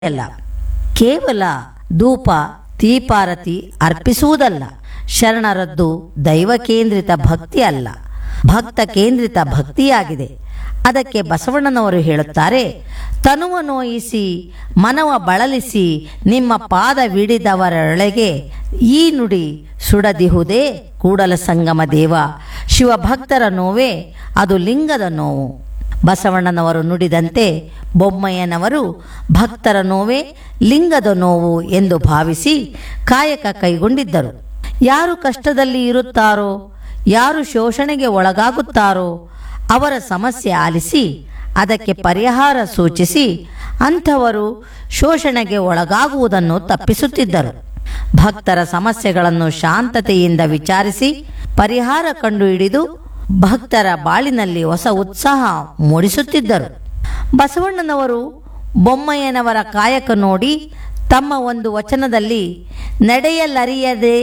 ಅಲ್ಲ ಕೇವಲ ಧೂಪ ದೀಪಾರತಿ ಅರ್ಪಿಸುವುದಲ್ಲ ಶರಣರದ್ದು ದೈವ ಕೇಂದ್ರಿತ ಭಕ್ತಿ ಅಲ್ಲ ಭಕ್ತ ಕೇಂದ್ರಿತ ಭಕ್ತಿಯಾಗಿದೆ ಅದಕ್ಕೆ ಬಸವಣ್ಣನವರು ಹೇಳುತ್ತಾರೆ ತನುವ ನೋಯಿಸಿ ಮನವ ಬಳಲಿಸಿ ನಿಮ್ಮ ಪಾದ ವಿಡಿದವರೊಳಗೆ ಈ ನುಡಿ ಸುಡದಿಹುದೇ ಕೂಡಲ ಸಂಗಮ ದೇವ ಶಿವಭಕ್ತರ ನೋವೇ ಅದು ಲಿಂಗದ ನೋವು ಬಸವಣ್ಣನವರು ನುಡಿದಂತೆ ಬೊಮ್ಮಯ್ಯನವರು ಭಕ್ತರ ನೋವೇ ಲಿಂಗದ ನೋವು ಎಂದು ಭಾವಿಸಿ ಕಾಯಕ ಕೈಗೊಂಡಿದ್ದರು ಯಾರು ಕಷ್ಟದಲ್ಲಿ ಇರುತ್ತಾರೋ ಯಾರು ಶೋಷಣೆಗೆ ಒಳಗಾಗುತ್ತಾರೋ ಅವರ ಸಮಸ್ಯೆ ಆಲಿಸಿ ಅದಕ್ಕೆ ಪರಿಹಾರ ಸೂಚಿಸಿ ಅಂಥವರು ಶೋಷಣೆಗೆ ಒಳಗಾಗುವುದನ್ನು ತಪ್ಪಿಸುತ್ತಿದ್ದರು ಭಕ್ತರ ಸಮಸ್ಯೆಗಳನ್ನು ಶಾಂತತೆಯಿಂದ ವಿಚಾರಿಸಿ ಪರಿಹಾರ ಕಂಡುಹಿಡಿದು ಭಕ್ತರ ಬಾಳಿನಲ್ಲಿ ಹೊಸ ಉತ್ಸಾಹ ಮೂಡಿಸುತ್ತಿದ್ದರು ಬಸವಣ್ಣನವರು ಬೊಮ್ಮಯ್ಯನವರ ಕಾಯಕ ನೋಡಿ ತಮ್ಮ ಒಂದು ವಚನದಲ್ಲಿ ನಡೆಯಲರಿಯದೆ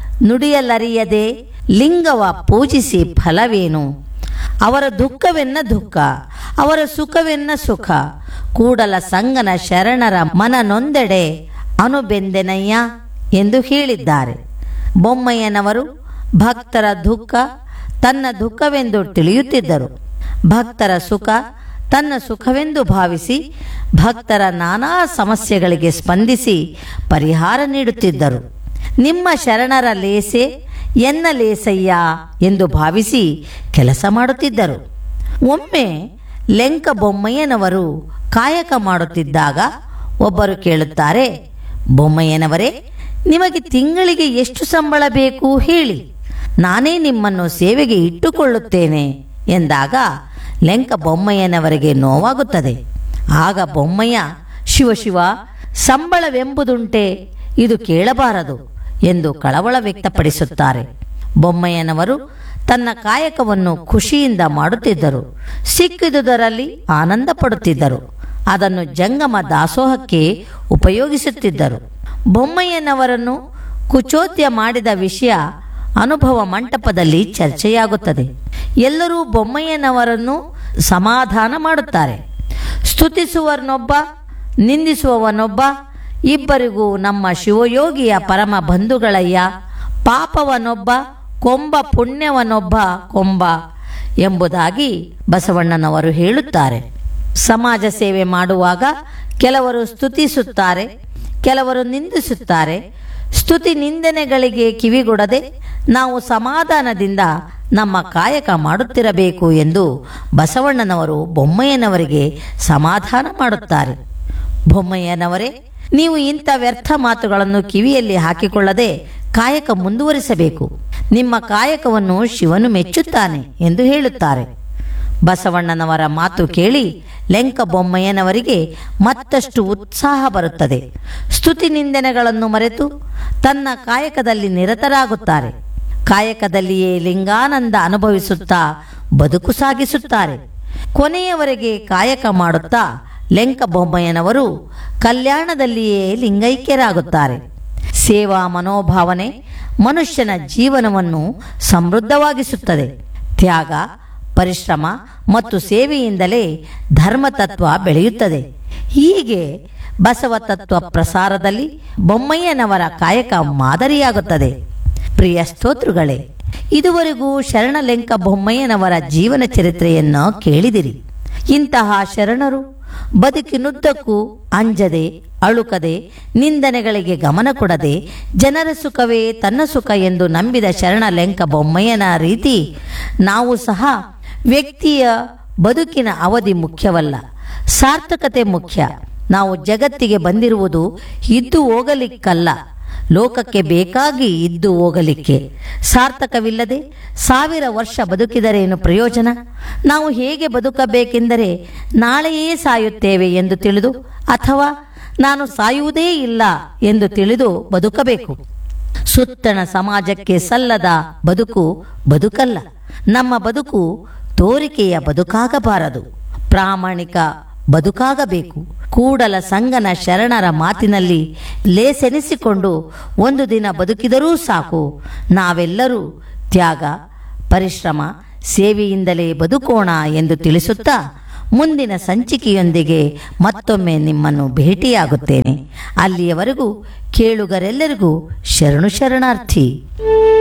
ನುಡಿಯಲರಿಯದೆ ಲಿಂಗವ ಪೂಜಿಸಿ ಫಲವೇನು ಅವರ ದುಃಖವೆನ್ನ ದುಃಖ ಅವರ ಸುಖವೆನ್ನ ಸುಖ ಕೂಡಲ ಸಂಗನ ಶರಣರ ಮನ ನೊಂದೆಡೆ ಅನುಬೆಂದೆನಯ್ಯ ಎಂದು ಹೇಳಿದ್ದಾರೆ ಬೊಮ್ಮಯ್ಯನವರು ಭಕ್ತರ ದುಃಖ ತನ್ನ ದುಃಖವೆಂದು ತಿಳಿಯುತ್ತಿದ್ದರು ಭಕ್ತರ ಸುಖ ತನ್ನ ಸುಖವೆಂದು ಭಾವಿಸಿ ಭಕ್ತರ ನಾನಾ ಸಮಸ್ಯೆಗಳಿಗೆ ಸ್ಪಂದಿಸಿ ಪರಿಹಾರ ನೀಡುತ್ತಿದ್ದರು ನಿಮ್ಮ ಶರಣರ ಲೇಸೆ ಎನ್ನ ಲೇಸಯ್ಯ ಎಂದು ಭಾವಿಸಿ ಕೆಲಸ ಮಾಡುತ್ತಿದ್ದರು ಒಮ್ಮೆ ಲೆಂಕ ಬೊಮ್ಮಯ್ಯನವರು ಕಾಯಕ ಮಾಡುತ್ತಿದ್ದಾಗ ಒಬ್ಬರು ಕೇಳುತ್ತಾರೆ ಬೊಮ್ಮಯ್ಯನವರೇ ನಿಮಗೆ ತಿಂಗಳಿಗೆ ಎಷ್ಟು ಸಂಬಳ ಬೇಕು ಹೇಳಿ ನಾನೇ ನಿಮ್ಮನ್ನು ಸೇವೆಗೆ ಇಟ್ಟುಕೊಳ್ಳುತ್ತೇನೆ ಎಂದಾಗ ಲೆಂಕ ಬೊಮ್ಮಯ್ಯನವರಿಗೆ ನೋವಾಗುತ್ತದೆ ಆಗ ಬೊಮ್ಮಯ್ಯ ಶಿವ ಶಿವ ಸಂಬಳವೆಂಬುದುಂಟೆ ಇದು ಕೇಳಬಾರದು ಎಂದು ಕಳವಳ ವ್ಯಕ್ತಪಡಿಸುತ್ತಾರೆ ಬೊಮ್ಮಯ್ಯನವರು ತನ್ನ ಕಾಯಕವನ್ನು ಖುಷಿಯಿಂದ ಮಾಡುತ್ತಿದ್ದರು ಸಿಕ್ಕಿದುದರಲ್ಲಿ ಆನಂದ ಪಡುತ್ತಿದ್ದರು ಅದನ್ನು ಜಂಗಮ ದಾಸೋಹಕ್ಕೆ ಉಪಯೋಗಿಸುತ್ತಿದ್ದರು ಬೊಮ್ಮಯ್ಯನವರನ್ನು ಕುಚೋದ್ಯ ಮಾಡಿದ ವಿಷಯ ಅನುಭವ ಮಂಟಪದಲ್ಲಿ ಚರ್ಚೆಯಾಗುತ್ತದೆ ಎಲ್ಲರೂ ಬೊಮ್ಮಯ್ಯನವರನ್ನು ಸಮಾಧಾನ ಮಾಡುತ್ತಾರೆ ಸ್ತುತಿಸುವವನೊಬ್ಬ ನಿಂದಿಸುವವನೊಬ್ಬ ಇಬ್ಬರಿಗೂ ನಮ್ಮ ಶಿವಯೋಗಿಯ ಪರಮ ಬಂಧುಗಳಯ್ಯ ಪಾಪವನೊಬ್ಬ ಕೊಂಬ ಪುಣ್ಯವನೊಬ್ಬ ಕೊಂಬ ಎಂಬುದಾಗಿ ಬಸವಣ್ಣನವರು ಹೇಳುತ್ತಾರೆ ಸಮಾಜ ಸೇವೆ ಮಾಡುವಾಗ ಕೆಲವರು ಸ್ತುತಿಸುತ್ತಾರೆ ಕೆಲವರು ನಿಂದಿಸುತ್ತಾರೆ ಸ್ತುತಿ ನಿಂದನೆಗಳಿಗೆ ಕಿವಿಗೊಡದೆ ನಾವು ಸಮಾಧಾನದಿಂದ ನಮ್ಮ ಕಾಯಕ ಮಾಡುತ್ತಿರಬೇಕು ಎಂದು ಬಸವಣ್ಣನವರು ಬೊಮ್ಮಯ್ಯನವರಿಗೆ ಸಮಾಧಾನ ಮಾಡುತ್ತಾರೆ ಬೊಮ್ಮಯ್ಯನವರೇ ನೀವು ಇಂಥ ವ್ಯರ್ಥ ಮಾತುಗಳನ್ನು ಕಿವಿಯಲ್ಲಿ ಹಾಕಿಕೊಳ್ಳದೆ ಕಾಯಕ ಮುಂದುವರಿಸಬೇಕು ನಿಮ್ಮ ಕಾಯಕವನ್ನು ಶಿವನು ಮೆಚ್ಚುತ್ತಾನೆ ಎಂದು ಹೇಳುತ್ತಾರೆ ಬಸವಣ್ಣನವರ ಮಾತು ಕೇಳಿ ಲೆಂಕ ಬೊಮ್ಮಯ್ಯನವರಿಗೆ ಮತ್ತಷ್ಟು ಉತ್ಸಾಹ ಬರುತ್ತದೆ ಸ್ತುತಿ ನಿಂದನೆಗಳನ್ನು ಮರೆತು ತನ್ನ ಕಾಯಕದಲ್ಲಿ ನಿರತರಾಗುತ್ತಾರೆ ಕಾಯಕದಲ್ಲಿಯೇ ಲಿಂಗಾನಂದ ಅನುಭವಿಸುತ್ತಾ ಬದುಕು ಸಾಗಿಸುತ್ತಾರೆ ಕೊನೆಯವರೆಗೆ ಕಾಯಕ ಮಾಡುತ್ತಾ ಲೆಂಕ ಬೊಮ್ಮಯ್ಯನವರು ಕಲ್ಯಾಣದಲ್ಲಿಯೇ ಲಿಂಗೈಕ್ಯರಾಗುತ್ತಾರೆ ಸೇವಾ ಮನೋಭಾವನೆ ಮನುಷ್ಯನ ಜೀವನವನ್ನು ಸಮೃದ್ಧವಾಗಿಸುತ್ತದೆ ತ್ಯಾಗ ಪರಿಶ್ರಮ ಮತ್ತು ಸೇವೆಯಿಂದಲೇ ಧರ್ಮತತ್ವ ಬೆಳೆಯುತ್ತದೆ ಹೀಗೆ ಬಸವ ತತ್ವ ಪ್ರಸಾರದಲ್ಲಿ ಬೊಮ್ಮಯ್ಯನವರ ಕಾಯಕ ಮಾದರಿಯಾಗುತ್ತದೆ ಪ್ರಿಯ ಸ್ತೋತೃಗಳೇ ಇದುವರೆಗೂ ಶರಣಲೆಂಕ ಬೊಮ್ಮಯ್ಯನವರ ಜೀವನ ಚರಿತ್ರೆಯನ್ನು ಕೇಳಿದಿರಿ ಇಂತಹ ಶರಣರು ಬದುಕಿನುದ್ದಕ್ಕೂ ಅಂಜದೆ ಅಳುಕದೆ ನಿಂದನೆಗಳಿಗೆ ಗಮನ ಕೊಡದೆ ಜನರ ಸುಖವೇ ತನ್ನ ಸುಖ ಎಂದು ನಂಬಿದ ಶರಣ ಲೆಂಕ ಬೊಮ್ಮಯ್ಯನ ರೀತಿ ನಾವು ಸಹ ವ್ಯಕ್ತಿಯ ಬದುಕಿನ ಅವಧಿ ಮುಖ್ಯವಲ್ಲ ಸಾರ್ಥಕತೆ ಮುಖ್ಯ ನಾವು ಜಗತ್ತಿಗೆ ಬಂದಿರುವುದು ಇದ್ದು ಹೋಗಲಿಕ್ಕಲ್ಲ ಲೋಕಕ್ಕೆ ಬೇಕಾಗಿ ಇದ್ದು ಹೋಗಲಿಕ್ಕೆ ಸಾರ್ಥಕವಿಲ್ಲದೆ ಸಾವಿರ ವರ್ಷ ಬದುಕಿದರೇನು ಪ್ರಯೋಜನ ನಾವು ಹೇಗೆ ಬದುಕಬೇಕೆಂದರೆ ನಾಳೆಯೇ ಸಾಯುತ್ತೇವೆ ಎಂದು ತಿಳಿದು ಅಥವಾ ನಾನು ಸಾಯುವುದೇ ಇಲ್ಲ ಎಂದು ತಿಳಿದು ಬದುಕಬೇಕು ಸುತ್ತಣ ಸಮಾಜಕ್ಕೆ ಸಲ್ಲದ ಬದುಕು ಬದುಕಲ್ಲ ನಮ್ಮ ಬದುಕು ತೋರಿಕೆಯ ಬದುಕಾಗಬಾರದು ಪ್ರಾಮಾಣಿಕ ಬದುಕಾಗಬೇಕು ಕೂಡಲ ಸಂಗನ ಶರಣರ ಮಾತಿನಲ್ಲಿ ಲೇಸೆನಿಸಿಕೊಂಡು ಒಂದು ದಿನ ಬದುಕಿದರೂ ಸಾಕು ನಾವೆಲ್ಲರೂ ತ್ಯಾಗ ಪರಿಶ್ರಮ ಸೇವೆಯಿಂದಲೇ ಬದುಕೋಣ ಎಂದು ತಿಳಿಸುತ್ತಾ ಮುಂದಿನ ಸಂಚಿಕೆಯೊಂದಿಗೆ ಮತ್ತೊಮ್ಮೆ ನಿಮ್ಮನ್ನು ಭೇಟಿಯಾಗುತ್ತೇನೆ ಅಲ್ಲಿಯವರೆಗೂ ಕೇಳುಗರೆಲ್ಲರಿಗೂ ಶರಣು ಶರಣಾರ್ಥಿ